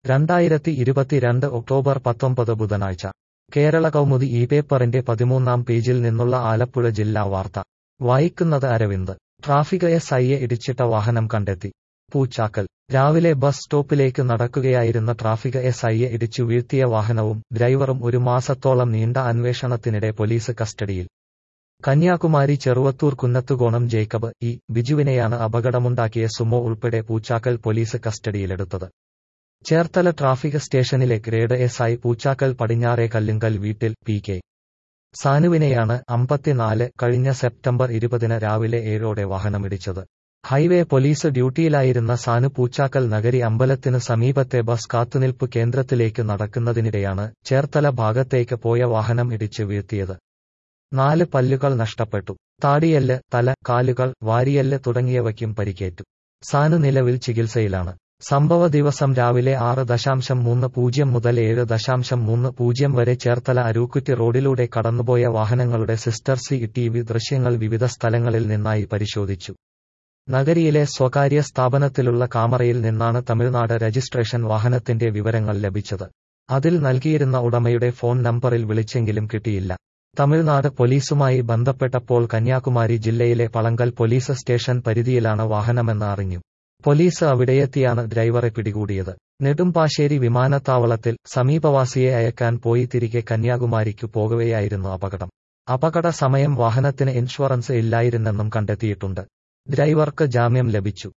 രണ്ടായിരത്തി ഇരുപത്തിരണ്ട് ഒക്ടോബർ പത്തൊമ്പത് ബുധനാഴ്ച കേരള കൗമുദി ഈ പേപ്പറിന്റെ പതിമൂന്നാം പേജിൽ നിന്നുള്ള ആലപ്പുഴ ജില്ലാ വാർത്ത വായിക്കുന്നത് അരവിന്ദ് ട്രാഫിക് എസ് ഐയെ ഇടിച്ചിട്ട വാഹനം കണ്ടെത്തി പൂച്ചാക്കൽ രാവിലെ ബസ് സ്റ്റോപ്പിലേക്ക് നടക്കുകയായിരുന്ന ട്രാഫിക് എസ് ഐയെ ഇടിച്ചു വീഴ്ത്തിയ വാഹനവും ഡ്രൈവറും ഒരു മാസത്തോളം നീണ്ട അന്വേഷണത്തിനിടെ പോലീസ് കസ്റ്റഡിയിൽ കന്യാകുമാരി ചെറുവത്തൂർ കുന്നത്തുകോണം ജേക്കബ് ഇ ബിജുവിനെയാണ് അപകടമുണ്ടാക്കിയ സുമോ ഉൾപ്പെടെ പൂച്ചാക്കൽ പോലീസ് കസ്റ്റഡിയിലെടുത്തത് ചേർത്തല ട്രാഫിക് സ്റ്റേഷനിലെ ഗ്രേഡ് എസ് ഐ പൂച്ചാക്കൽ പടിഞ്ഞാറെ കല്ലുങ്കൽ വീട്ടിൽ പി കെ സാനുവിനെയാണ് അമ്പത്തിനാല് കഴിഞ്ഞ സെപ്റ്റംബർ ഇരുപതിന് രാവിലെ ഏഴോടെ വാഹനമിടിച്ചത് ഹൈവേ പോലീസ് ഡ്യൂട്ടിയിലായിരുന്ന സാനു പൂച്ചാക്കൽ നഗരി അമ്പലത്തിന് സമീപത്തെ ബസ് കാത്തുനിൽപ്പ് കേന്ദ്രത്തിലേക്ക് നടക്കുന്നതിനിടെയാണ് ചേർത്തല ഭാഗത്തേക്ക് പോയ വാഹനം ഇടിച്ച് വീഴ്ത്തിയത് നാല് പല്ലുകൾ നഷ്ടപ്പെട്ടു താടിയല്ല് തല കാലുകൾ വാരിയല്ല് തുടങ്ങിയവയ്ക്കും പരിക്കേറ്റു സാനു നിലവിൽ ചികിത്സയിലാണ് സംഭവ ദിവസം രാവിലെ ആറ് ദശാംശം മൂന്ന് പൂജ്യം മുതൽ ഏഴ് ദശാംശം മൂന്ന് പൂജ്യം വരെ ചേർത്തല അരൂക്കുറ്റി റോഡിലൂടെ കടന്നുപോയ വാഹനങ്ങളുടെ സിസ്റ്റർ സി ടി വി ദൃശ്യങ്ങൾ വിവിധ സ്ഥലങ്ങളിൽ നിന്നായി പരിശോധിച്ചു നഗരിയിലെ സ്വകാര്യ സ്ഥാപനത്തിലുള്ള കാമറയിൽ നിന്നാണ് തമിഴ്നാട് രജിസ്ട്രേഷൻ വാഹനത്തിന്റെ വിവരങ്ങൾ ലഭിച്ചത് അതിൽ നൽകിയിരുന്ന ഉടമയുടെ ഫോൺ നമ്പറിൽ വിളിച്ചെങ്കിലും കിട്ടിയില്ല തമിഴ്നാട് പോലീസുമായി ബന്ധപ്പെട്ടപ്പോൾ കന്യാകുമാരി ജില്ലയിലെ പളങ്കൽ പോലീസ് സ്റ്റേഷൻ പരിധിയിലാണ് വാഹനമെന്ന് അറിഞ്ഞു പോലീസ് അവിടെയെത്തിയാണ് ഡ്രൈവറെ പിടികൂടിയത് നെടുമ്പാശ്ശേരി വിമാനത്താവളത്തിൽ സമീപവാസിയെ അയക്കാൻ പോയി തിരികെ കന്യാകുമാരിക്കു പോകവെയായിരുന്നു അപകടം അപകട സമയം വാഹനത്തിന് ഇൻഷുറൻസ് ഇല്ലായിരുന്നെന്നും കണ്ടെത്തിയിട്ടുണ്ട് ഡ്രൈവർക്ക് ജാമ്യം ലഭിച്ചു